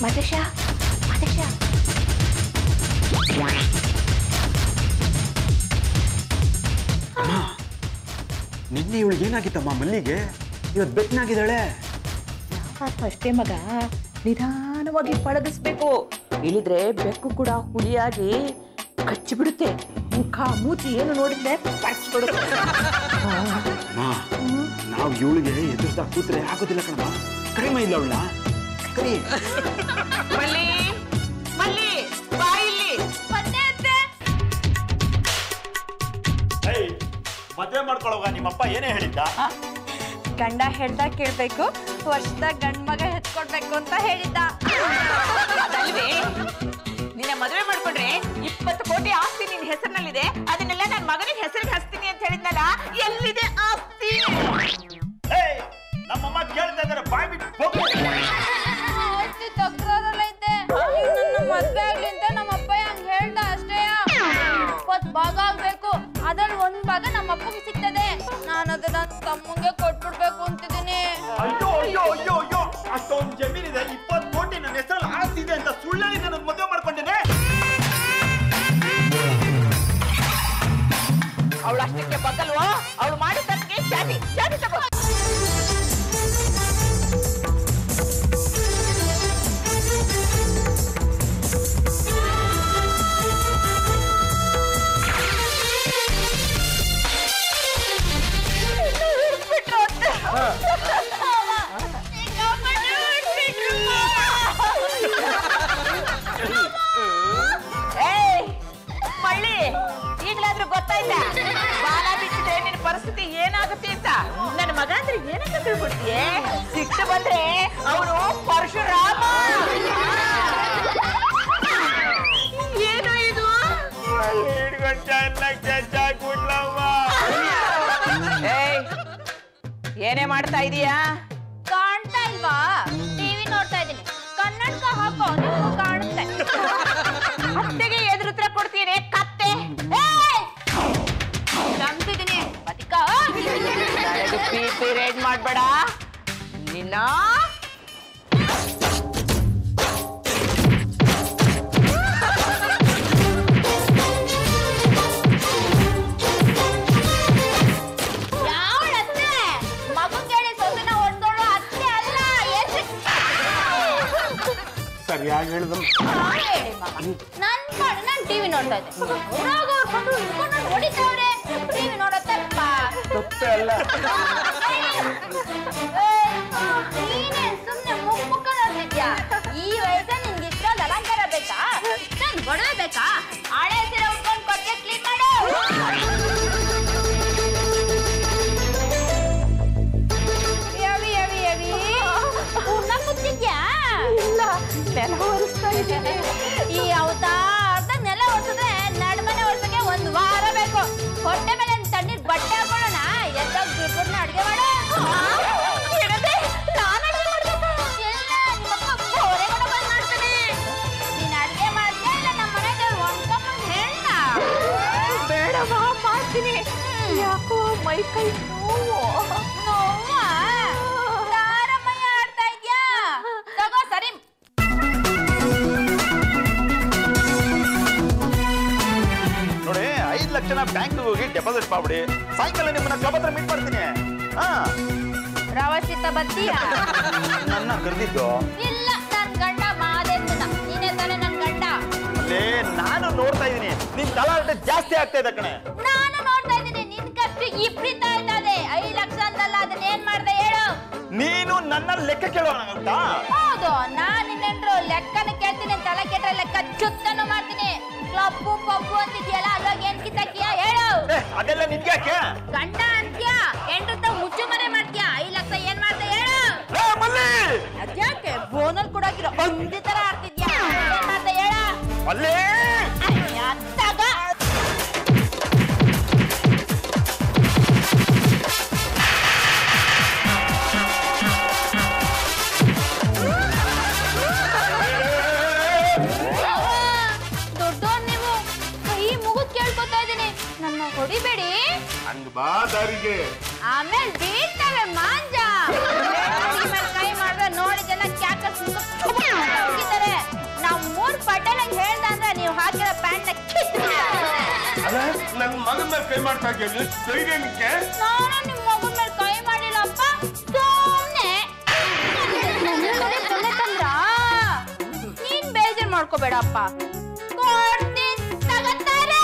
ಮಾದೇಶ ಮಾದೇಶ ನಿನ್ನೆ ಇವಳಿಗೆ ಏನಾಗಿತ್ತಮ್ಮ ಮಲ್ಲಿಗೆ ಇವತ್ತು ಬೆಟ್ಟನಾಗಿದ್ದಾಳೆ ಅಷ್ಟೇ ಮಗ ನಿಧಾನವಾಗಿ ಪಳಗಿಸ್ಬೇಕು ಇಳಿದ್ರೆ ಬೆಕ್ಕು ಕೂಡ ಹುಲಿಯಾಗಿ ಕಚ್ಚಿಬಿಡುತ್ತೆ ಮುಖ ಮೂತಿ ಏನು ನೋಡಿದ್ರೆ ಪರ್ಚ್ಬಿಡುತ್ತೆ ಅಮ್ಮ ನಾವು ಇವಳಿಗೆ ಎದುರ್ಸ್ತಾ ಕೂತ್ರೆ ಆಗೋದಿಲ್ಲ ಕಣಮ್ಮ ಕಡಿಮೆ ಇಲ್ಲ ಅವಳನ್ನ ಕರಿ ಮಲ್ಲಿ ಮಲ್ಲಿ ಬಾ ಇಲ್ಲಿ ಬಂದೆ ಅತ್ತೆ ಮದುವೆ ಮಾಡ್ಕೊಳ್ಳೋವಾಗ ನಿಮ್ಮಪ್ಪ ಏನೇ ಹೇಳಿದ್ದ ಗಂಡ ಹೇಳ್ದಾಗ ಕೇಳ್ಬೇಕು ವರ್ಷದಾಗ ಗಂಡ್ ಮಗ ಹೆತ್ಕೊಡ್ಬೇಕು ಅಂತ ಹೇಳಿದ್ದ ಅದಲ್ವೇ ನಿನ್ನ ಮದುವೆ ಮಾಡ್ಕೊಂಡ್ರೆ ಇಪ್ಪತ್ತು ಕೋಟಿ ಆಸ್ತಿ ನಿನ್ ಹೆಸರಿನಲ್ಲಿದೆ ಅದನ್ನೆಲ್ಲ ನನ್ನ ಮಗನಿಗೆ ಹೆಸರಿಗೆ ಹಚ್ತೀನಿ ಅಂತ ಹೇಳಿದ್ನಲ್ಲ ಎಲ್ಲಿದೆ ಆಸ್ತಿ ಏಯ್ ನಮ್ಮಮ್ಮ ಕೇಳ್ತಾ ಇದಾರೆ ಬಾಯ್ ಬಿಟ್ಟು ಹೋಗಿ ಆಸ್ತಿ ತಕ್ರಾರಲ್ಲೈತೆ ಈಗ ನನ್ನ ಮದ್ವೆ ಆಗ್ಲಿ ಅಂತ ನಮ್ಮ ಅಪ್ಪ ಹಂಗ್ ಹೇಳ್ದ ಅಷ್ಟೇ ಇಪ್ಪತ್ ಭಾಗ ಆಗ್ಬೇಕು ಅದ್ರಲ್ಲಿ ಒಂದ್ ಭಾಗ ನಮ್ಮ ಅಪ್ಪಗೆ ಸಿಗ್ತದೆ ನಾನು ಅದನ್ನ ತಮ್ಮಂಗೆ ಕೊಟ್ಬಿಡ್ಬೇಕು ಅಂತಿದ್ದೀನಿ ಅಯ್ಯೋ ಅಯ್ಯೋ ಅಯ್ಯೋ ಅಯ್ಯೋ ಅಷ್ಟೊಂದು ಜಮೀನಿದೆ ಇಪ್ಪತ್ತು ಕೋಟಿ ನನ್ನ ಹೆಸರಲ್ಲಿ ಆಸ್ತಿ ಇದೆ ಅಂತ ಸುಳ್ಳು ಹೇಳಿ ನಾನು ಮದುವೆ ಮಾಡ್ಕೊಂಡಿದ್ದೆ ಅವಳು ಅಷ್ಟಕ್ಕೆ ಬಗ್ಗಲ್ವೋ ಅವಳು ಮಾಡಿದ ತಪ್ಪಿಗೆ ಶಾದಿ ಶಾದಿ ತಗೋ ಏಯ್ ಮಳ್ಳಿ ಈಗ್ಲಾದ್ರೂ ಗೊತ್ತಾಯ್ತಾ ಬಾಲ ಬಿಟ್ಟಿದ್ರೆ ನಿನ್ನ ಪರಿಸ್ಥಿತಿ ಏನಾಗುತ್ತೆ ಅಂತ ನನ್ನ ಮಗ ಅಂದ್ರೆ ಏನಂತ ತಿಳ್ಬಿಡ್ತೀಯ ಸಿಟ್ಟು ಬಂದ್ರೆ ಅವನು ಪರಶುರಾಮ ಏನು ಇದು ಏಯ್ ಏನೇ ಮಾಡ್ತಾ ಇದೀಯಾ ಕಾಣ್ತಾ ಇಲ್ವಾ ಟಿವಿ ನೋಡ್ತಾ ಇದ್ದೀನಿ ಕನ್ನಡಕ ಹಾಕೋ ನಿಮ್ಗೂ ಕಾಣುತ್ತೆ ಅತ್ತೆಗೆ ಎದುರುತ್ರ ಕೊಡ್ತೀನಿ ಕತ್ತೆ ನಂಬಿದ್ದೀನಿ ಬದಿಕಾ ಪಿ ಪಿ ರೇಡ್ ಮಾಡ್ಬೇಡ ನಿನ್ನ ಯಾವಳತ್ತೆ ಮಗನ್ ಕೇಳಿ ಸೊಸೆನ ಹೊಡ್ದೋಳು ಅತ್ತೆ ಅಲ್ಲ ಏನ್ ಸರಿಯಾಗಿ ಹೇಳಿದ್ರು ನನ್ ಮಾಡಿ ನಾನ್ ಟಿವಿ ನೋಡ್ತಾ ಇದ್ದೆ ಊರಾಗ ಅವ್ರ್ ಬಂದು ಹಿಡ್ಕೊಂಡು ನನ್ ಹೊಡಿತಾವ್ರೆ ಟಿವಿ ನೋಡತ್ತಪ್ಪ ತಪ್ಪೇ ಅಲ್ಲ ನೀನೇ ಸುಮ್ನೆ ಮುಖ ಮುಖ ನೋಡ್ತಿದ್ಯಾ ಈ ವಯಸ್ಸಲ್ಲಿ ನಿನ್ಗೆ ಇಷ್ಟೊಂದು ಅಲಂಕಾರ ಬೇಕಾ ಇಷ್ಟೊಂದು ಗೊಡವೆ ಬೇಕಾ ಹಳೆ ಸೀರೆ ಉಟ್ಕೊಂಡು ಕೊಟ್ಟೆ ಕ್ಲೀನ್ ಮಾಡು ಯವಿ ಯವಿ ಯವಿ ಉಣ್ಣ ಕೂತಿದ್ಯಾ ಇಲ್ಲ ನೆಲ ಒರೆಸ್ತಾ ಇದ್ದೀನಿ ಈ ಅವತಾರದ ನೆಲ ಒರೆಸಿದ್ರೆ ನಡ್ಮನೆ ಒರೆಸಕ್ಕೆ ಒಂದು ವಾರ ಬೇಕು ಹೊಟ್ಟೆ ಮೇಲೆ ಒಂದ್ ತಣ್ಣೀರ್ ಬಟ್ಟೆ ಹಾಕೊಳ್ಳೋಣ ಎದ್ದಾಗ ಬಿಟ್ಬಿಟ್ನ ಅಡ್ಗೆ ಮಾಡು ಏನಂದೆ? ನಾನ್ ಅಡ್ಗೆ ಮಾಡ್ಬೇಕಾ? ಇಲ್ಲ, ನಿಮ್ಮಪ್ಪ ಬೋರೆ ಕೂಡ ಬಂದ್ ಮಾಡ್ತಾನೆ. ನೀನ್ ಅಡ್ಗೆ ಮಾಡ್ತೀಯಾ ಇಲ್ಲ ನಮ್ಮ ಮನೆ ದೇವ್ರು ಹೊಂದ್ಕೊಂಬಂದ್ ಹೇಳ್ನ? ಬೇಡವಾ ಮಾಡ್ತೀನಿ ಯಾಕೋ ಮೈ ಕೈ ನೋವು ನೋವಾ? ತಾರಮಯ್ಯ ಆಡ್ತಾ ಇದ್ಯಾ? ತಗೋ ಸರಿ ನೋಡಿ ಐದು ಲಕ್ಷನ ಬ್ಯಾಂಕ್ ಹೋಗಿ ಡೆಪಾಸಿಟ್ ಮಾಡ್ಬಿಡಿ ಸಾಯಂಕಾಲ ನಿಮ್ಮನ್ನ ಕ್ಲಬ್ ಹತ್ರ ಮೀಟ್ ಮಾಡ್ತೀನಿ ಹಾ ರವಸಿತ ಬತ್ತೀಯಾ ನನ್ನ ಕರೆದಿದ್ದು ಇಲ್ಲ ನನ್ ಗಂಡ ಮಾದೇವನ ನೀನೇ ತಾನೇ ನನ್ ಗಂಡ ಅಲ್ಲೇ ನಾನು ನೋಡ್ತಾ ಇದೀನಿ ನಿನ್ ತಲಾಟೆ ಜಾಸ್ತಿ ಆಗ್ತಾ ಇದೆ ಕಣೆ ನಾನು ನೋಡ್ತಾ ಇದ್ದೀನಿ ನಿನ್ ಖರ್ಚು ಇಪ್ರಿತ ಇರ್ತದೆ ಐದ್ ಲಕ್ಷ ಅಂತಲ್ಲ ಅದನ್ನ ಏನ್ ಮಾಡ್ದೆ ಹೇಳು ನೀನು ನನ್ನ ಲೆಕ್ಕ ಕೇಳೋಣ ಅಂತ ಹೌದು ನಾನ್ ನಿನ್ನೆಂಡ್ರು ಲೆಕ್ಕನ ಕೇಳ್ತೀನಿ ತಲೆ ಕೆಟ್ಟ ಲೆಕ್ಕ ಚುತ್ತನು ಮಾಡ್ತೀನಿ ಕ್ಲಬ್ಬು ಪಬ್ಬು ಅಂತಿದ್ಯಲ್ಲ ಅದ್ರಾಗ ಏನ್ ಕಿತ್ತಾಕಿಯ ಹೇಳು ಏ, ಅದೆಲ್ಲ ನಿನ್ಗೆ ಯಾಕೆ ಗಂಡ ಅಂತ್ಯ ಎಂಟ್ರತ ಮುಚ್ಚು ಮನೆ ಮಾಡ್ತೀಯ ಐದ್ ಲಕ್ಷ ಏನ್ ಮಾಡ್ದೆ ಹೇಳು ಏ, ಮಲ್ಲಿ ಅದ್ಯಾಕೆ ಬೋನಲ್ ಕೊಡಾಕಿರೋ ಬಂದಿ ತರ ಆಡ್ತಿದ್ಯಾ ಏನ್ ಮಾಡ್ದೆ ಹೇಳ ಮಲ್ಲಿ ಅತ್ತಾಗ ದೊಡ್ಡೋರ್ ನೀವು ಕೈ ಮುಗಿದ್ ಕೇಳ್ಕೊತಾ ಇದೀನಿ ನನ್ನ ಹೊಡಿಬೇಡಿ ಹಂಗ್ ಬಾ ದಾರಿಗೆ ಆಮೇಲೆ ಬೀಳ್ತವೆ ಮಾಂಜ ಹುಡುಗಿ ಮೇಲೆ ಕೈ ಮಾಡಿದ್ರೆ ನೋಡಿದೆಲ್ಲ ಕ್ಯಾಕ ಸುಮ್ಮನೆ ನನ್ ಮಗನ ಮೇಲೆ ಕೈ ಮಾಡ್ತಾ ಇದ್ದೀನಿ ಧೈರ್ಯ ನಿಂಗೆ ನಾನು ನಿಮ್ಮ ಮಗನ ಮೇಲೆ ಕೈ ಮಾಡಿಲ್ಲಪ್ಪ ಸುಮ್ನೆ ಬಂದ್ರ ನೀನ್ ಬೇಜಾರ್ ಮಾಡ್ಕೋಬೇಡಪ್ಪ ಕೊಡ್ತೀನಿ, ತಗತ್ತಾರೆ.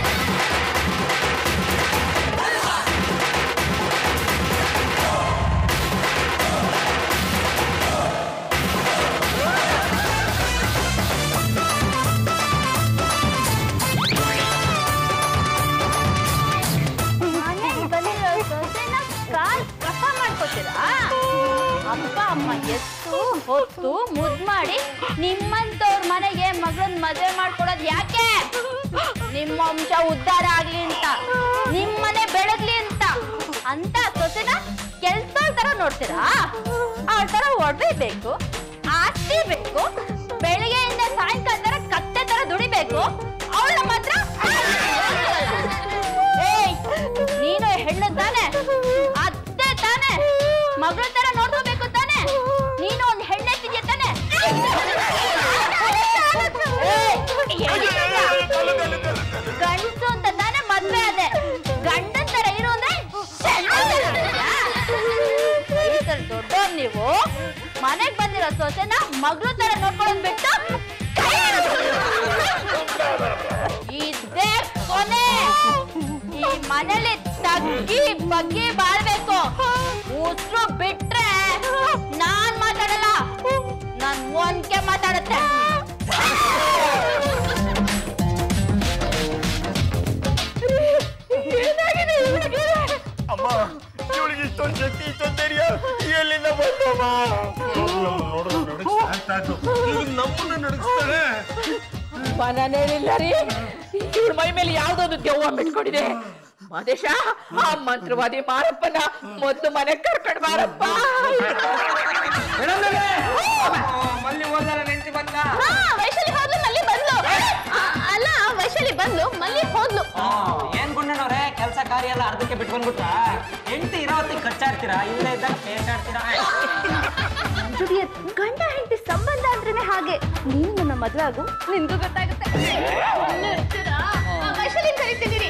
ಮನೆಗ್ ಬಂದಿರೋ ಸೊಸೆನ ಕಾಲ್ ಕಸ ಮಾಡ್ಕೋತೀರಾ ಅಪ್ಪ ಅಮ್ಮ ಎತ್ತು ಹೊತ್ತು ಮುದ್ ಮಾಡಿ ನಿಮ್ಮಂತವ್ರ ಮನೆಗೆ ಮಗಳನ್ ಮದುವೆ ಮಾಡ್ಕೊಡೋದ್ ಯಾಕೆ ನಿಮ್ಮ ವಂಶ ಉದ್ಧಾರ ಆಗ್ಲಿ ಅಂತ ನಿಮ್ಮನೆ ಬೆಳಗ್ಲಿ ಅಂತ ಅಂತ ಸೊಸೆನ ಕೆಲ್ಸ ತರ ನೋಡ್ತೀರಾ ಅವಳ ತರ ಒಡವೆ ಬೇಕು ಆಸ್ತಿ ಬೇಕು ಬೆಳಿಗ್ಗೆಯಿಂದ ಸಾಯಂಕಾಲ ತರ ಕತ್ತೆ ತರ ದುಡಿಬೇಕು ಅವಳ ಮಾತ್ರ ಏಯ್ ನೀನು ಹೆಣ್ಣು ತಾನೆ ಅತ್ತೆ ತಾನೆ ಮಗಳ ತರ ನೋಡ್ಕೋಬೇಕು ತಾನೆ ನೀನು ಒಂದು ಹೆಣ್ಣೆತ್ತಿದ್ಯ ತಾನೆ ಏಯ್, ಎಡಿಯಲ್ಲ. ಗಂಡ್ಸು ಅಂತ ತಾನೆ ಮದ್ವೆ ಅದೇ ಗಂಡನ್ ತರ ಇರು ಅಂದ್ರೆ ವಯಸ್ಸಲ್ಲಿ ದೊಡ್ಡವ್ರು ನೀವು ಮನೆಗ್ ಬಂದಿರೋ ಸೊಸೆನ ಮಗಳು ತರ ನೋಡ್ಕೊಳ್ಳೋದ್ ಬಿಟ್ಟು ಕೈ ಇದೇ ಕೊನೆ ಈ ಮನೇಲಿ ತಗ್ಗಿ ಬಗ್ಗಿ ಬಾಳ್ಬೇಕು ಉಸ್ರು ಬಿಟ್ರೆ ನಾನ್ ಮಾತಾಡಲ್ಲ ನನ್ ಮೊನ್ಕೆ ಮಾತಾಡುತ್ತೆ ಅಮ್ಮ ಇವಳಿಗೆ ಇಷ್ಟೊಂದು ಶಕ್ತಿ ಇಷ್ಟೊಂದು ಧೈರ್ಯ ಎಲ್ಲಿಂದ ಬಂತಮ್ಮ ನೋಡಿದ್ರೆ ನಡುಗ್ತಾ ಇದ್ದು ಈಗ ನಮ್ಮನ್ನ ನಡುಗಿಸ್ತಾರೆ ಮನೇಲಿಲ್ಲ ರೀ ಇವ್ರ ಮೈ ಮೇಲೆ ಯಾವ್ದೊಂದು ದೆವ್ವ ಬಿಟ್ಕೊಂಡಿದೆ ಮದೇಶ ಆ ಮಂತ್ರವಾದಿ ಮಾರಪ್ಪನ ಮೊದ್ಲು ಮನೆ ಕರ್ಕೊಂಡ್ ಮಾರಪ್ಪ ಮಲ್ಲಿ ಹೋದಾರ ನೆಂಟಿ ಬಂದ ಹಾ, ವೈಶಾಲಿ ಹೋದ್ಲು ಮಲ್ಲಿ ಬಂದ್ಲು ಆ, ಅಲ್ಲ ವೈಶಾಲಿ ಬಂದ್ಲು ಮಲ್ಲಿ ಹೋದ್ಲು ಏನ್ ಗುಂಡನವ್ರೆ ಕೆಲಸ ಕಾರ್ಯ ಎಲ್ಲ ಅರ್ಧಕ್ಕೆ ಬಿಟ್ಟು ಬಂದ್ಬಿಟ್ರ ಹೆಂಡತಿ ಇರೋ ಹೊತ್ತಿಗೆ ಖರ್ಚಾಡ್ತೀರಾ ಇಲ್ಲೇ ಇದ್ದಾಗ ಪೇಟಾಡ್ತೀರಾ ಜುಡಿಯತ್ ಗಂಡ ಹೆಂಡತಿ ಸಂಬಂಧ ಅಂದ್ರೇನೆ ಹಾಗೆ ನೀನು ನನ್ನ ಮದುವೆ ಆಗು ನಿನ್ಗೂ ಗೊತ್ತಾಗುತ್ತೆ ಇನ್ನು ಇರ್ತೀರಾ? ಆ, ವೈಶಾಲಿ ಕರಿತಿದ್ದೀರಿ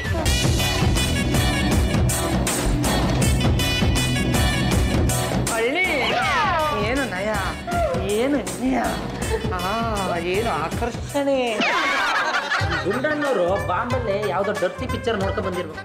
ಹಳ್ಳಿ ಏನು ನಯ ಏನು ವಿನಯ ಆ ಏನು ಆಕರ್ಷಣೆ ಗುಂಡಣ್ಣವರು ಬಾಂಬಲ್ಲಿ ಯಾವ್ದೋ ಡರ್ತಿ ಪಿಕ್ಚರ್ ನೋಡ್ಕೊಂಡ್ ಬಂದಿರ್ಬೇಕು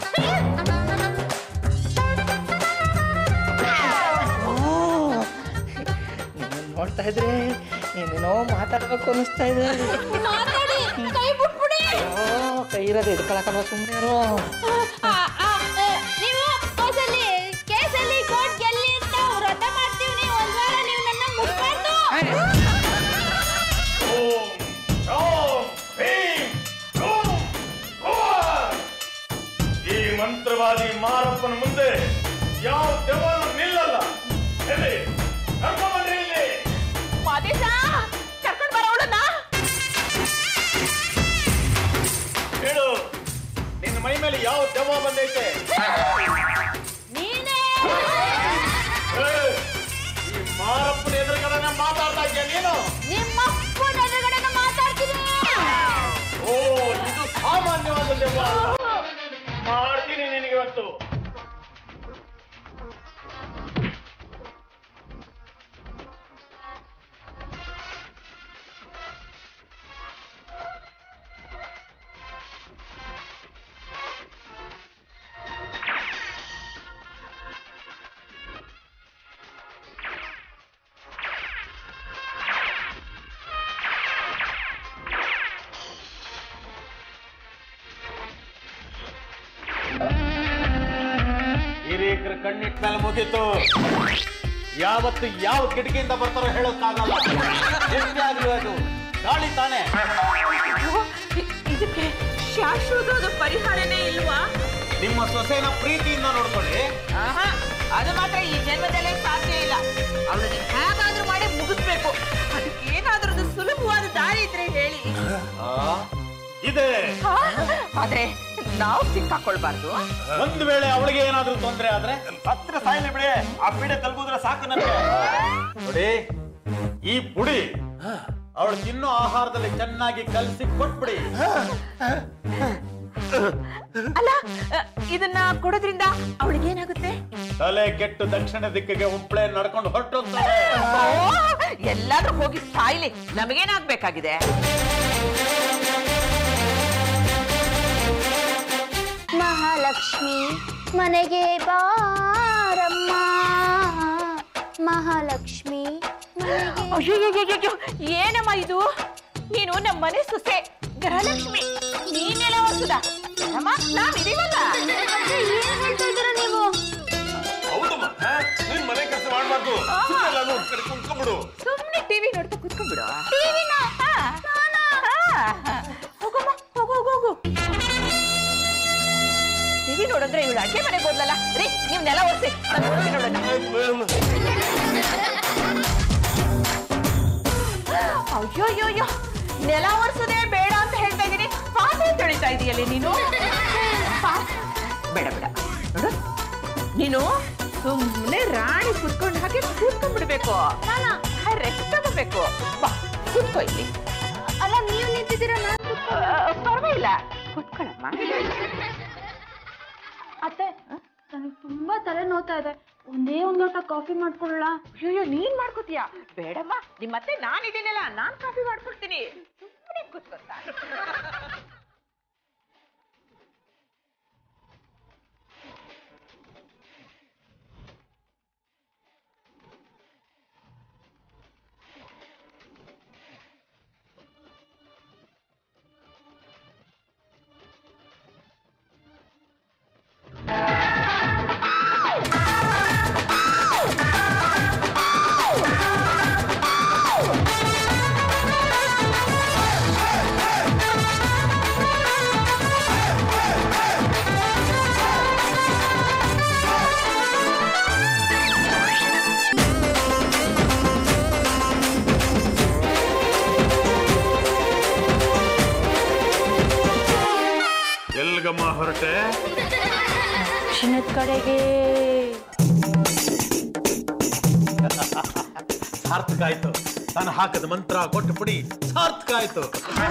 ನಿಮ್ಮನ್ನ ನೋಡ್ತಾ ಇದ್ರೆ ಏನೇನೋ ಮಾತಾಡ್ಬೇಕು ಅನಿಸ್ತಾ ಇದೆ ಮಾತಾಡಿ ಕೈ ಬಿಟ್ಬಿಡಿ ಓ ಕೈ ಇರೋದು ಎದ್ಕೊಳಕಲ್ವ ಸುಮ್ಮನೆ ಆ, ಆ, ಆ, ನೀವು ಕೋಸಲ್ಲಿ ಕೇಸಲ್ಲಿ ಕೋರ್ಟ್ ಗೆಲ್ಲಿ ಅಂತ ವ್ರತ ಮಾಡ್ತೀವಿ ನೀವು ಒಂದ್ ವಾರ ನೀವು ನನ್ನ ಮುಟ್ಬಾರ್ದು ಈ ಮಂತ್ರವಾದಿ ಮಾರಪ್ಪನ ಮುಂದೆ ಯಾವ ದೆವ್ವನು ನಿಲ್ಲಲ್ಲ ಎಲ್ಲಿ ಕರ್ಕೊಂಬನ್ರಿ ಇಲ್ಲಿ ಮದೇಶ ಕರ್ಕೊಂಡ್ ಬರೋಳನ್ನ ಹೇಳು ನಿನ್ನ ಮೈ ಮೇಲೆ ಯಾವ ದೆವ್ವ ಬಂದೈತೆ ನೀನೇ ಏ, ಈ ಮಾರಪ್ಪನ ಎದುರುಗಡೆ ಮಾತಾಡ್ತಾ ಇದ್ಯಾ ನೀನು ನಿಮ್ಮಪ್ಪನ ಎದುರುಗಡೆನ ಮಾತಾಡ್ತೀನಿ ಓ ಇದು ಸಾಮಾನ್ಯವಾದ ದೆವ್ವ ಅಲ್ಲ. ಮಾಡ್ತೀನಿ ನಿನಗೆ ಇವತ್ತು ಹಿರೇಕರ ಕಣ್ಣಿಟ್ಟ ಮೇಲೆ ಮುಗೀತು ಯಾವತ್ತು ಯಾವ ಕಿಟಕಿಯಿಂದ ಬರ್ತಾರೋ ಹೇಳೋಕ್ಕಾಗಲ್ಲ ಎಷ್ಟೇ ಆಗ್ಲಿ ಅದು ಗಾಳಿ ತಾನೆ ಇದಕ್ಕೆ ಶಾಶ್ವತವಾದ ಪರಿಹಾರನೇ ಇಲ್ವಾ ನಿಮ್ಮ ಸೊಸೆನ ಪ್ರೀತಿಯಿಂದ ನೋಡ್ಕೊಳ್ಳಿ ಆಹಾ ಅದು ಮಾತ್ರ ಈ ಜನ್ಮದಲ್ಲೇ ಸಾಧ್ಯ ಇಲ್ಲ ಅವಳನ್ನ ಹೇಗಾದ್ರೂ ಮಾಡಿ ಮುಗಿಸ್ಬೇಕು ಅದಕ್ಕೆ ಏನಾದ್ರೂ ಸುಲಭವಾದ ದಾರಿ ಇದ್ರೆ ಹೇಳಿ ಆ, ಇದೆ ಆ, ಆದ್ರೆ ನಾವು ಸಿಕ್ಕಾಕೊಳ್ಬಾರ್ದು ಒಂದು ವೇಳೆ ಅವಳಿಗೆ ಏನಾದ್ರೂ ತೊಂದರೆ ಆದ್ರೆ ಹತ್ರ ಸಾಯಲಿ ಬಿಡಿ ಆ ಪೀಡೆ ತಲುಪಿದ್ರೆ ಸಾಕು ನನಗೆ ನೋಡಿ ಈ ಪುಡಿ ಅವಳು ತಿನ್ನೋ ಆಹಾರದಲ್ಲಿ ಚೆನ್ನಾಗಿ ಕಲಸಿ ಕೊಟ್ಬಿಡಿ ಅಲ್ಲ ಅ, ಇದನ್ನ ಕೊಡೋದ್ರಿಂದ ಅವಳಿಗೆ ಏನಾಗುತ್ತೆ ತಲೆ ಕೆಟ್ಟು ದಕ್ಷಿಣ ದಿಕ್ಕಿಗೆ ಉಂಪ್ಳೆ ನಡ್ಕೊಂಡು ಹೊರಟೋಗ್ತಾಳೆ ಎಲ್ಲಾದ್ರೂ ಹೋಗಿ ಸಾಯ್ಲಿ ನಮಗೇನಾಗ್ಬೇಕಾಗಿದೆ ಮಹಾಲಕ್ಷ್ಮಿ ಮನೆಗೆ ಬಾರಮ್ಮ ಮಹಾಲಕ್ಷ್ಮಿ ಮನೆಗೆ ಅಯ್ಯೋ ಏನಮ್ಮ ಇದು ನೀನು ನಮ್ಮ ಮನೆ ಸೊಸೆ ಗೃಹಲಕ್ಷ್ಮಿ ನೀನೆಲ್ಲ ಹೊಸದ ಅಮ್ಮ ನಾವಿದೀವಲ್ಲ ಮತ್ತೆ ಏನ್ ಹೇಳ್ತಾ ಇದ್ದೀರಾ ನೀವು ಹೌದಮ್ಮ ನೀನ್ ಮನೆ ಕೆಲಸ ಮಾಡ್ಬಾರ್ದು ಸುಮ್ನೆ ಎಲ್ಲಾದ್ರೂ ಒಂದ್ ಕಡೆ ಕುಂತ್ಕೊಂಡ್ಬಿಡು ಸುಮ್ಮನೆ ಟಿವಿ ನೋಡ್ತಾ ಕುತ್ಕೊಂಡ್ಬಿಡು ಟಿವಿನ ಹೋಗಮ್ಮ ಹೋಗು ಹೋಗು ಹೋಗು ಟಿವಿ ನೋಡಿದ್ರೆ ಇವಳು ಅಡ್ಗೆ ಮನೆಗೆ ಹೋದ್ಲಲ್ಲ ರೀ ನೀವು ನೆಲ ಒರೆಸಿ ನಾನು ಹೋಗಿ ನೋಡೋಣ ಅಯ್ಯೋ ಅಯ್ಯೋ ಅಯ್ಯೋ ನೆಲ ಒರೆಸೋದೇ ಬೇಡ ಅಂತ ಹೇಳ್ತಾ ಇದ್ದೀನಿ ಪಾತ್ರೆ ತೊಳಿತಾ ಇದೀಯಲ್ಲಿ ನೀನು ಪಾ- ಬೇಡ ಬೇಡ ನೋಡು ನೀನು ಸುಮ್ಮನೆ ರಾಣಿ ಕುತ್ಕೊಂಡು ಹಾಗೆ ಕೂತ್ಕೊಂಡ್ಬಿಡ್ಬೇಕು ರೆಸ್ಟ್ ತಗೋಬೇಕು ಬಾ ಕೂತ್ಕೋ ಇಲ್ಲಿ ಅಲ್ಲ ನೀವು ನಿಂತಿದ್ದೀರಾ ನಾನು ಕೂತ್ಕೊಳ್ಳಿ. ಆ, ಪರವಾಗಿಲ್ಲ ಕೂತ್ಕೊಳ್ಳಮ್ಮ ಅತ್ತೆ ನನಗೆ ತುಂಬಾ ತಲೆ ನೋತಾ ಇದೆ ಒಂದೇ ಒಂದ್ ಲೋಟ ಕಾಫಿ ಮಾಡ್ಕೊಳ್ಳ ಅಯ್ಯೋ ನೀನ್ ಮಾಡ್ಕೋತೀಯಾ ಬೇಡಮ್ಮ ನಿಮ್ಮ ಮತ್ತೆ ನಾನು ಇದೀನಲ್ಲ ನಾನ್ ಕಾಫಿ ಮಾಡ್ಕೊಡ್ತೀನಿ ಸುಮ್ಮನೆ ಕೂತ್ಕೊತಾ ಎಲ್ಗಮ್ಮ ಹೊರಟೆ ದಕ್ಷಿಣದ ಕಡೆಗೆ ಸಾರ್ಥಕ ಆಯ್ತು ನಾನು ಹಾಕದ ಮಂತ್ರ ಕೊಟ್ಟು ಪುಡಿ ಸಾರ್ಥಕ ಆಯ್ತು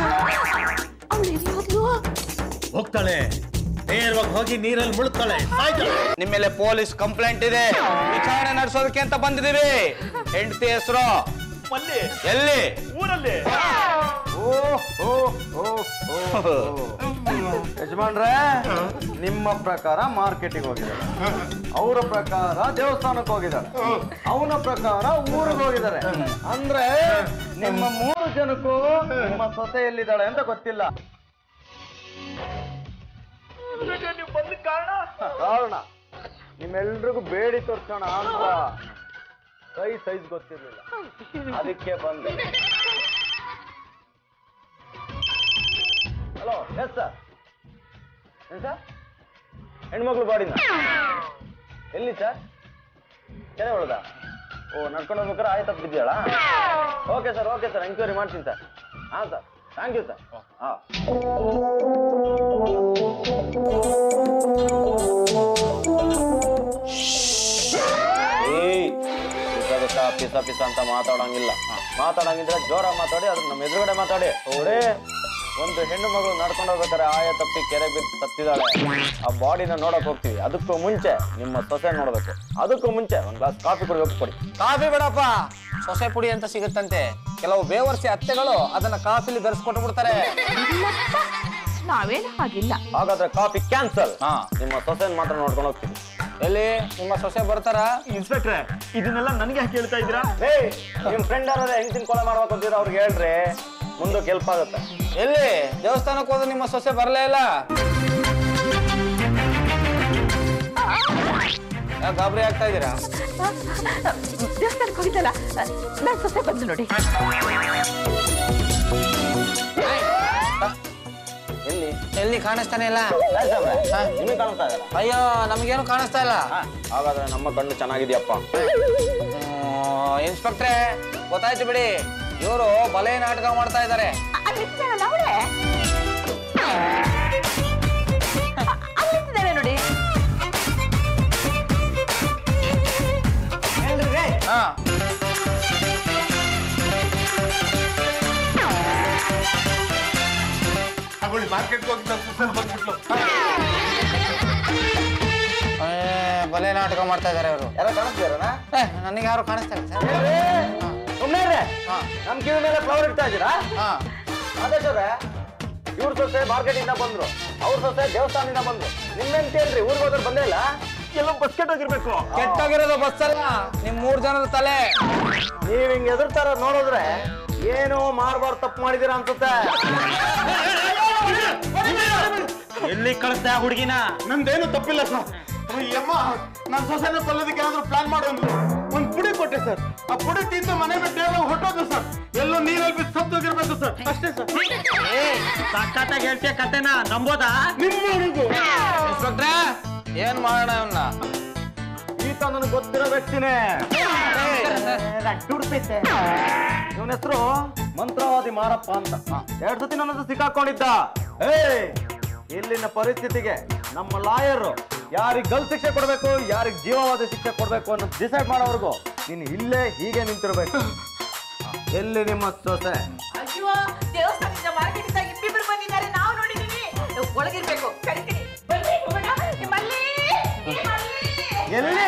ಹೋಗ್ತಾಳೆ ನೇರವಾಗಿ ಹೋಗಿ ನೀರಲ್ಲಿ ಮುಳುಗ್ತಾಳೆ ಸಾಯ್ತಾಳೆ ನಿಮ್ಮ ಮೇಲೆ ಪೊಲೀಸ್ ಕಂಪ್ಲೇಂಟ್ ಇದೆ ವಿಚಾರಣೆ ನಡೆಸೋದಕ್ಕೆ ಅಂತ ಬಂದಿದ್ದೀವಿ ಹೆಂಡತಿ ಹೆಸರು ಮಲ್ಲಿ ಎಲ್ಲಿ ಊರಲ್ಲಿ ಯಜಮಾನ್ರೆ ನಿಮ್ಮ ಪ್ರಕಾರ ಮಾರ್ಕೆಟಿಗೆ ಹೋಗಿದ್ದಾರೆ ಅವರ ಪ್ರಕಾರ ದೇವಸ್ಥಾನಕ್ಕೆ ಹೋಗಿದ್ದಾರೆ ಅವನ ಪ್ರಕಾರ ಊರಿಗೆ ಹೋಗಿದ್ದಾರೆ ಅಂದ್ರೆ ನಿಮ್ಮ ಮೂರು ಜನಕ್ಕೂ ನಿಮ್ಮ ಸೊಸೆ ಎಲ್ಲಿದ್ದಾಳೆ ಅಂತ ಗೊತ್ತಿಲ್ಲ ಕಾರಣ ನಿಮ್ಮೆಲ್ರಿಗೂ ಬೇಡಿ ತೋರ್ಸೋಣ ಅಂತ ಕೈ ಸೈಜ್ ಗೊತ್ತಿರ್ಲಿಲ್ಲ ಅದಕ್ಕೆ ಬಂದೆ ಹಲೋ ಎಸ್ ಸರ್ ಏನ್ ಸರ್ ಹೆಣ್ಮಕ್ಳು ಬಾಡಿನ ಎಲ್ಲಿ ಸರ್ ಕೆರೆ ಒಳದ ಓ ನಡ್ಕೊಂಡು ಹೋಗ್ಬೇಕಾರೆ ಆಯ್ತು ತಪ್ಪಿದ್ಯಾಳ okay sir okay sir enquiry ಮಾಡ್ತೀನಿ ಸರ್ ಹಾಂ ಸರ್ ಥ್ಯಾಂಕ್ ಯು ಸರ್ ಹಾಂ ಏಯ್ ಪಿಸ ಪಿಸ ಪಿಸ ಅಂತ ಮಾತಾಡಂಗಿಲ್ಲ ಮಾತಾಡಂಗಿದ್ರೆ ಜೋರ ಮಾತಾಡಿ ಅದ್ರ ನಮ್ಮ ಎದುರುಗಡೆ ಮಾತಾಡಿ ನೋಡೇ ಒಂದು ಹೆಣ್ಣು ಮಗಳು ನಡ್ಕೊಂಡು ಹೋಗ್ಬೇಕಾರೆ ಆಯ ತಪ್ಪಿ ಕೆರೆ ಬಿದ್ದು ಸತ್ತಿದ್ದಾಳೆ ಆ ಬಾಡಿನ ನೋಡಕ್ ಹೋಗ್ತೀವಿ ಅದಕ್ಕೂ ಮುಂಚೆ ನಿಮ್ಮ ಸೊಸೆ ನೋಡ್ಬೇಕು ಅದಕ್ಕೂ ಮುಂಚೆ ಒಂದ್ ಗ್ಲಾಸ್ ಕಾಫಿ ಕುಡಿಬೇಕು ಕೊಡಿ ಕಾಫಿ ಬೇಡಪ್ಪ ಸೊಸೆ ಪುಡಿ ಅಂತ ಸಿಗುತ್ತಂತೆ ಕೆಲವು ಬೇವರ್ಸಿ ಅತ್ತೆಗಳು ಅದನ್ನ ಕಾಫಿಲಿ ಬೆರೆಸ್ಕೊಟ್ಟು ಬಿಡ್ತಾರೆ ನಾವೇನು ಹಾಗಿಲ್ಲ ಹಾಗಾದ್ರೆ ಕಾಫಿ ಕ್ಯಾನ್ಸಲ್ ಹಾ. ನಿಮ್ಮ ಸೊಸೆನ್ ಮಾತ್ರ ನೋಡ್ಕೊಂಡು ಹೋಗ್ತೀವಿ ಎಲ್ಲಿ ನಿಮ್ಮ ಸೊಸೆ ಬರ್ತಾರಾ ಇನ್ಸ್ಪೆಕ್ಟ್ರೆ ಇದನ್ನೆಲ್ಲ ನನಗೆ ಯಾಕೆ ಹೇಳ್ತಾ ಇದ್ದೀರಾ ಏಯ್ ನಿಮ್ ಫ್ರೆಂಡ್ ಯಾರು ಹೆಂಗ್ ಕೊಲೆ ಮಾಡ್ಬೇಕು ಅಂತೀರ ಅವ್ರಿಗೆ ಹೇಳ್ರಿ ಮುಂದಕ್ಕೆ ಹೆಲ್ಪ್ ಆಗುತ್ತೆ ಎಲ್ಲಿ ದೇವಸ್ಥಾನಕ್ಕೆ ಹೋದ್ರೆ ನಿಮ್ಮ ಸೊಸೆ ಬರಲೇ ಇಲ್ಲ ಯಾಕೆ ಗಾಬರಿ ಆಗ್ತಾ ಇದ್ದೀರಾ ದೇವಸ್ಥಾನಕ್ಕೆ ಹೋಗಿದ್ದಲ್ಲ ನನ್ನ ಸೊಸೆ ಬಂದು ನೋಡಿ ಎಲ್ಲಿ ಎಲ್ಲಿ ಕಾಣಿಸ್ತಾನೆ ಇಲ್ಲ ನಿಮಗೆ ಕಾಣಿಸ್ತಾ ಇದಲ್ಲ ಅಯ್ಯೋ ನಮ್ಗೇನು ಕಾಣಿಸ್ತಾ ಇಲ್ಲ ಹಾಗಾದ್ರೆ ನಮ್ಮ ಕಣ್ಣು ಚೆನ್ನಾಗಿದೆಯಪ್ಪ ಇನ್ಸ್ಪೆಕ್ಟ್ರೆ ಗೊತ್ತಾಯ್ತು ಬಿಡಿ ಇವರು ಬಲೆ ನಾಟಕ ಮಾಡ್ತಾ ಇದ್ದಾರೆ ಅಲ್ಲಿ ಇದ್ದಾಳಲ್ಲ ಅವಳೇ ಅಲ್ಲಿ ನಿಂತಿದ್ದಾಳೆ ನೋಡಿ ಹಾ ತಗೊಳ್ಳಿ ಮಾರ್ಕೆಟ್ಗೆ ಹೋಗಿ ನನ್ನ ಸುಸಲ್ ಬಂದ್ಬಿಟ್ಲು ಬಲೆ ನಾಟಕ ಮಾಡ್ತಾ ಇದಾರೆ ಅವರು ಯಾರೋ ಕಾಣಿಸ್ತೀರಣ್ಣ ನನಗೆ ಯಾರು ಕಾಣಿಸ್ತಾ ಇಲ್ಲ ಸರ್ ಸುಮ್ಮನೆ ಇದೆ ನಮ್ ಕಿವಿ ಮೇಲೆ ಫ್ಲವರ್ ಇಡ್ತಾ ಇದ್ದೀರಾ ಹಾ ಆದೇಶ್ ಅವ್ರೆ ಇವ್ರ ಸೊಸೆ ಮಾರ್ಕೆಟ್ ಇಂದ ಬಂದ್ರು ಅವ್ರ ಸೊಸೆ ದೇವಸ್ಥಾನದಿಂದ ಬಂದ್ರು ನಿಮ್ಮೆಂತ ಹೇಳ್ರಿ ಊರಿಗೆ ಹೋದ್ರೆ ಬಂದೇ ಇಲ್ಲ ಎಲ್ಲ ಬಸ್ ಕೆಟ್ಟೋಗಿರ್ಬೇಕು ಕೆಟ್ಟೋಗಿರೋದು ಬಸ್ ಅಲ್ಲ ನಿಮ್ ಮೂರ್ ಜನದ ತಲೆ ನೀವ್ ಹಿಂಗ್ ಎದುರ್ತಾರ ನೋಡಿದ್ರೆ ಏನೋ ಮಾರ್ಬಾರ್ದು ತಪ್ಪು ಮಾಡಿದೀರ ಅನ್ಸುತ್ತೆ ಎಲ್ಲಿ ಕಳಿಸ್ದೆ ಆ ಹುಡುಗಿನ ನಂದೇನು ತಪ್ಪಿಲ್ಲ ಸರ್ ಈ ಅಮ್ಮ ನನ್ನ ಸೊಸೆನ ಕೊಲ್ಲೋದಕ್ಕೆ ಏನಾದ್ರು ಪ್ಲಾನ್ ಮಾಡೋದು ಒಂದ್ ಪುಡಿ ಕೊಟ್ಟೆ ಸರ್ ಆ ಪುಡಿ ತಿಂದು ಮನೆ ಬಿಟ್ಟು ಎಲ್ಲ ಹೊಟ್ಟೋದು ಸರ್ ಎಲ್ಲೋ ನೀರಲ್ಲಿ ಬಿದ್ದು ಸತ್ತೋಗಿರ್ಬೇಕು ಸರ್ ಅಷ್ಟೇ ಸರ್ ಸಖತ್ತಾಗಿ ಹೇಳ್ತೀಯ ಕತೆನ ನಂಬೋದಾ ನಿಮ್ಮ ಹುಡುಗು ಇನ್ಸ್ಪೆಕ್ಟ್ರೆ ಏನ್ ಮಾಡೋಣ ಅವನ್ನ ಈತ ನನಗೆ ಗೊತ್ತಿರೋ ವ್ಯಕ್ತಿನೇ ಇವನ ಹೆಸರು ಮಂತ್ರವಾದಿ ಮಾರಪ್ಪ ಅಂತ ಎರಡ್ ಸತಿ ನನ್ನ ಹತ್ರ ಸಿಕ್ಕಾಕೊಂಡಿದ್ದ ಏ ಇಲ್ಲಿನ ಪರಿಸ್ಥಿತಿಗೆ ನಮ್ಮ ಲಾಯರ್ ಯಾರಿಗ್ ಗಲ್ ಶಿಕ್ಷೆ ಕೊಡ್ಬೇಕು ಯಾರಿಗ್ ಜೀವವಾದ ಶಿಕ್ಷೆ ಕೊಡ್ಬೇಕು ಅನ್ನೋದು ಡಿಸೈಡ್ ಮಾಡೋವರೆಗೂ ನೀನು ಇಲ್ಲೇ ಹೀಗೆ ನಿಂತಿರ್ಬೇಕು ಎಲ್ಲಿ ನಿಮ್ಮ ಸೊಸೆ ಅಯ್ಯೋ ದೇವಸ್ಥಾನದಿಂದ ಮಾರ್ಕೆಟಿಂದ ಇಬ್ಬಿಬ್ರು ಬಂದಿದ್ದಾರೆ ನಾವು ನೋಡಿದೀವಿ ಒಳಗಿರ್ಬೇಕು ಕರಿತೀನಿ ಬನ್ನಿ ಹೋಗೋಣ ನಿಮ್ಮಲ್ಲಿ ನಿಮ್ಮಲ್ಲಿ. ಎಲ್ಲಿ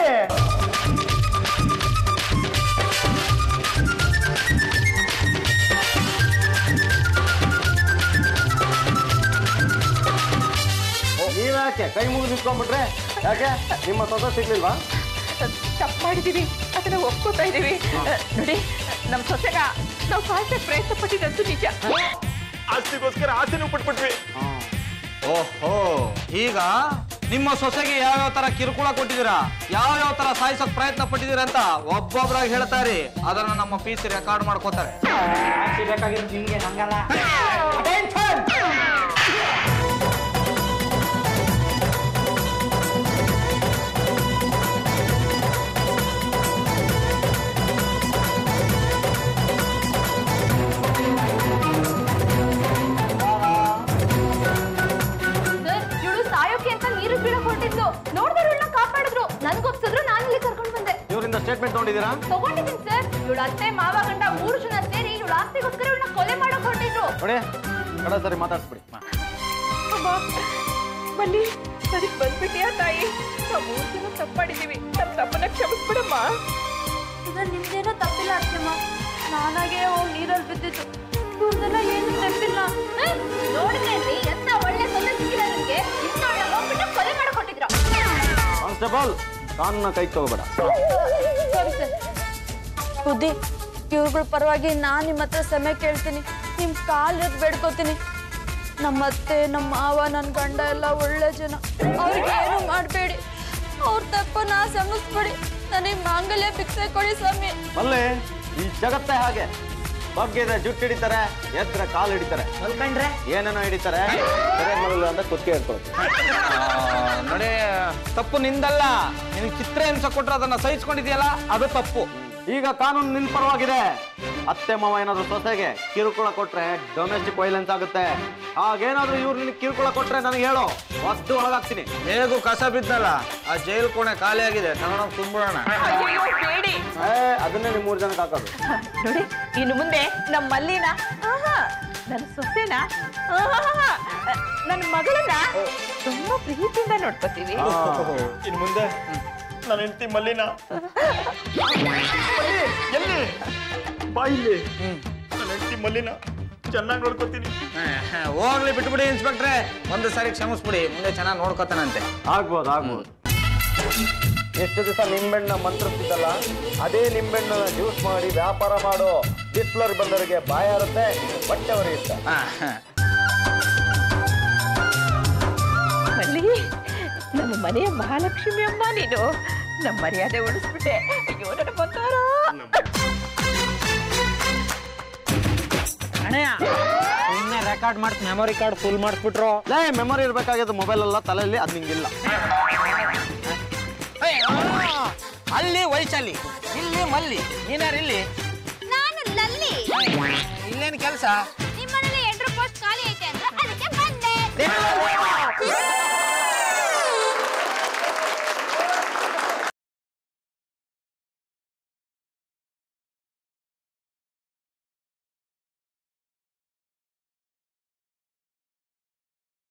ನೀವ್ಯಾಕೆ ಕೈ ಮುಗಿದು ನಿಂತ್ಕೊಂಡ್ಬಿಟ್ರೆ ಯಾಕೆ ನಿಮ್ಮ ಸೊಸೆ ಸಿಗ್ಲಿಲ್ವಾ ತಪ್ಪು ಮಾಡಿದೀವಿ ಅದನ್ನ ಒಪ್ಕೋತಾ ಇದೀವಿ ನೋಡಿ ನಮ್ಮ ಸೊಸೆಗ ನಾವು ಕಾಯ್ಸಕ್ ಪ್ರಯತ್ನ ಪಟ್ಟಿದಂತೂ ನಿಜ ಆಸ್ತಿಗೋಸ್ಕರ ಆಸೆನೂ ಪಟ್ಬಿಟ್ವಿ ಓಹೋ ಈಗ ನಿಮ್ಮ ಸೊಸೆಗೆ ಯಾವ್ಯಾವ ತರ ಕಿರುಕುಳ ಕೊಟ್ಟಿದ್ದೀರಾ ಯಾವ್ಯಾವ ತರ ಸಾಯಿಸೋಕ್ ಪ್ರಯತ್ನ ಪಟ್ಟಿದ್ದೀರಾ ಅಂತ ಒಬ್ಬೊಬ್ರಾಗಿ ಹೇಳ್ತಾರೆ ಅದನ್ನ ನಮ್ಮ ಪಿ ಸಿ ರೆಕಾರ್ಡ್ ಮಾಡ್ಕೋತಾರೆ ಬೇಕಾಗಿರೋದು ನಿಮ್ಗೆ ಹಂಗಲ್ಲ ಸರ್ ಇವಳು ಸಾಯೋಕೆ ಅಂತ ನೀರು ಬೀಳಕ್ ಹೊರಟಿದ್ದು ನೋಡಿದ್ರೆ ಇವಳನ್ನ ಕಾಪಾಡಿದ್ರು ನನ್ಗೊಪ್ಸಿದ್ರು ನಾನು ಇಲ್ಲಿ ಕರ್ಕೊಂಡು ಬಂದೆ ಇವರಿಂದ ಸ್ಟೇಟ್ಮೆಂಟ್ ತಗೊಂಡಿದ್ದೀರಾ ತಗೊಂಡಿದ್ದೀನಿ ಸರ್ ಇವಳ ಅತ್ತೆ ಮಾವ ಗಂಡ ಮೂರು ಜನ ಸೇರಿ ಇವಳ ಆಸ್ತಿಗೋಸ್ಕರ ಇವಳನ್ನ ಕೊಲೆ ಮಾಡಕ್ ಹೊರಟಿದ್ರು ನೋಡಿ ಕಡೆ ಸರಿ ಮಾತಾಡ್ಸ್ಬಿಡಿ ಅಮ್ಮ ಬನ್ನಿ ಸರಿ ಬಂದ್ಬಿಟ್ಟಿಯಾ ತಾಯಿ ನಾವು ಮೂರು ಜನ ತಪ್ಪು ಮಾಡಿದೀವಿ ನಮ್ಮ ತಪ್ಪನ್ನ ಕ್ಷಮಿಸ್ಬಿಡಮ್ಮ ಇದ್ರಲ್ಲಿ ನಿಮ್ದೇನೋ ತಪ್ಪಿಲ್ಲ ಅತ್ತೆಮ್ಮ ನಾನಾಗೆ ಹೋಗಿ ನೀರಲ್ಲಿ ಬಿದ್ದಿತ್ತು ಇವ್ರದೆಲ್ಲ ಏನು ತಪ್ಪಿಲ್ಲ ನೋಡಿದ್ರೇನ್ರಿ ಎಂತ ಒಳ್ಳೆ ಸೊಸೆ ಸಿಕ್ಕಿಲ್ಲ ನಿಮ್ಗೆ ಇನ್ನೊಳ್ಳೆ ಹೋಗ್ಬಿಟ್ಟು ಕೊಲೆ ಮಾಡಕ್ ಹೊರಟಿದ್ರ ಕಾನ್ಸ್ಟೇಬಲ್ ಕಾನೂನ ಕೈ ತಗೋಬೇಡ ಸರಿ ಸರ್ ಬುದ್ಧಿ ಇವ್ರುಗಳ ಪರವಾಗಿ ನಾನು ನಿಮ್ಮ ಹತ್ರ ಸಮಯ ಕೇಳ್ತೀನಿ ನಿಮ್ಮ ಕಾಲು ಎದ್ದು ಬೇಡ್ಕೋತೀನಿ ನಮ್ಮ ಅತ್ತೆ ನಮ್ಮ ಮಾವ ನನ್ನ ಗಂಡ ಎಲ್ಲ ಒಳ್ಳೆ ಜನ ಅವ್ರಿಗೆ ಏನು ಮಾಡಬೇಡಿ ಅವ್ರ ತಪ್ಪ ನಾ ಸಮಸ್ಬಿಡಿ ನನಗೆ ಮಾಂಗಲ್ಯ ಭಿಕ್ಷೆ ಕೊಡಿ ಸ್ವಾಮಿ ಮಲ್ಲಿ ಈ ಜಗತ್ತೇ ಹಾಗೆ ಬಗ್ಗಿದ್ರೆ ಜುಟ್ಟು ಹಿಡಿತಾರೆ ಎದ್ರೆ ಕಾಲು ಹಿಡಿತಾರೆ ಮಲ್ಕೊಂಡ್ರೆ ಏನೇನೋ ಹಿಡಿತಾರೆ ಸರಿ ಮಗಳು ಅಂತ ಕುತ್ತಿಗೆ ಹಿಡ್ಕೊಳ್ತಾರೆ ನೋಡಿ ತಪ್ಪು ನಿಂದಲ್ಲ ನಿನಗೆ ಚಿತ್ರ ಹಿಂಸೆ ಕೊಟ್ರೆ ಅದನ್ನ ಸಹಿಸ್ಕೊಂಡಿದ್ಯಲ್ಲ ಅದು ತಪ್ಪು ಈಗ ಕಾನೂನು ನಿನ್ ಪರವಾಗಿದೆ ಅತ್ತೆ ಮಾವ ಏನಾದ್ರು ಸೊಸೆಗೆ ಕಿರುಕುಳ ಕೊಟ್ರೆ ಡೊಮೆಸ್ಟಿಕ್ ವೈಲೆನ್ಸ್ ಆಗುತ್ತೆ ಹಾಗೇನಾದ್ರೂ ಇವ್ರು ನಿನಗೆ ಕಿರುಕುಳ ಕೊಟ್ರೆ ನನಗೆ ಹೇಳು ಒದ್ದು ಒಳಗಾಗ್ತೀನಿ ಹೇಗೂ ಕಸ ಬಿದ್ದಲ್ಲ ಆ ಜೈಲ್ ಕೋಣೆ ಖಾಲಿ ಆಗಿದೆ ತಗೊಂಡೋಗಿ ತುಂಬಿಡೋಣ ಅಯ್ಯೋ ಬೇಡಿ ಏ ಅದನ್ನೇ ನಿಮ್ ಮೂರ್ ಜನಕ್ಕೆ ಹಾಕೋದು ನೋಡಿ ಇನ್ನು ಮುಂದೆ ನಮ್ಮ ಮಲ್ಲಿನ ಆಹಾ, ನನ್ನ ಸೊಸೆನ ಆಹಾ, ನನ್ನ ಮಗಳನ್ನ ತುಂಬಾ ಪ್ರೀತಿಯಿಂದ ನೋಡ್ಕೋತೀವಿ ಇನ್ ಮುಂದೆ ನನ್ನ ಹೆಂಡತಿ ಮಲ್ಲಿನ ಮಲ್ಲಿ, ಎಲ್ಲಿ ಬಾ ಇಲ್ಲಿ ನನ್ನ ಹೆಂಡತಿ ಮಲ್ಲಿನ ಚೆನ್ನಾಗಿ ನೋಡ್ಕೋತೀನಿ ಹೋಗ್ಲಿ ಬಿಟ್ಬಿಡಿ ಇನ್ಸ್ಪೆಕ್ಟ್ರೆ ಒಂದು ಸಾರಿ ಕ್ಷಮಿಸ್ಬಿಡಿ ಮುಂದೆ ಚೆನ್ನಾಗಿ ನೋಡ್ಕೊತಾನಂತೆ ಆಗ್ಬೋದು ಆಗ್ಬೋದು ಎಷ್ಟು ದಿವಸ ನಿಂಬೆಣ್ಣ ಮಂತ್ರಿಸ್ತಿದ್ದಲ್ಲ ಅದೇ ನಿಂಬೆಣ್ಣು ಜ್ಯೂಸ್ ಮಾಡಿ ವ್ಯಾಪಾರ ಮಾಡು ಬಿಸ್ಲರ್ ಬಂದವರಿಗೆ ಬಾಯಾರುತ್ತೆ ಬಟ್ಟೆ ಹೊರೆಯುತ್ತೆ ಹಾ, ಹಾ. ಮಲ್ಲಿ ನಮ್ಮ ಮನೆಯ ಮಹಾಲಕ್ಷ್ಮಿ ಅಮ್ಮ ನೀನು ನಮ್ಮ ಮರ್ಯಾದೆ ಉಳಿಸ್ಬಿಟ್ಟೆ ಅಯ್ಯೋ ನನ್ನ ಬಂಗಾರ ಅಣ್ಣಯ್ಯ ಸುಮ್ಮನೆ ರೆಕಾರ್ಡ್ ಮಾಡ್ತಿ ಮೆಮೊರಿ ಕಾರ್ಡ್ ಫುಲ್ ಮಾಡಿಸ್ಬಿಟ್ರು ಲೇ ಮೆಮೊರಿ ಇರ್ಬೇಕಾಗಿದ್ದು ಮೊಬೈಲ್ ಅಲ್ಲ ತಲೆಯಲ್ಲಿ ಅದು ನಿಂಗಿಲ್ಲ ಏಯ್, ಆ, ಅಲ್ಲಿ ವೈಶಾಲಿ ಇಲ್ಲಿ ಮಲ್ಲಿ ನೀನ್ಯಾರು ಇಲ್ಲಿ ನಾನು ಲಲ್ಲಿ ಇಲ್ಲೇನು ಕೆಲಸ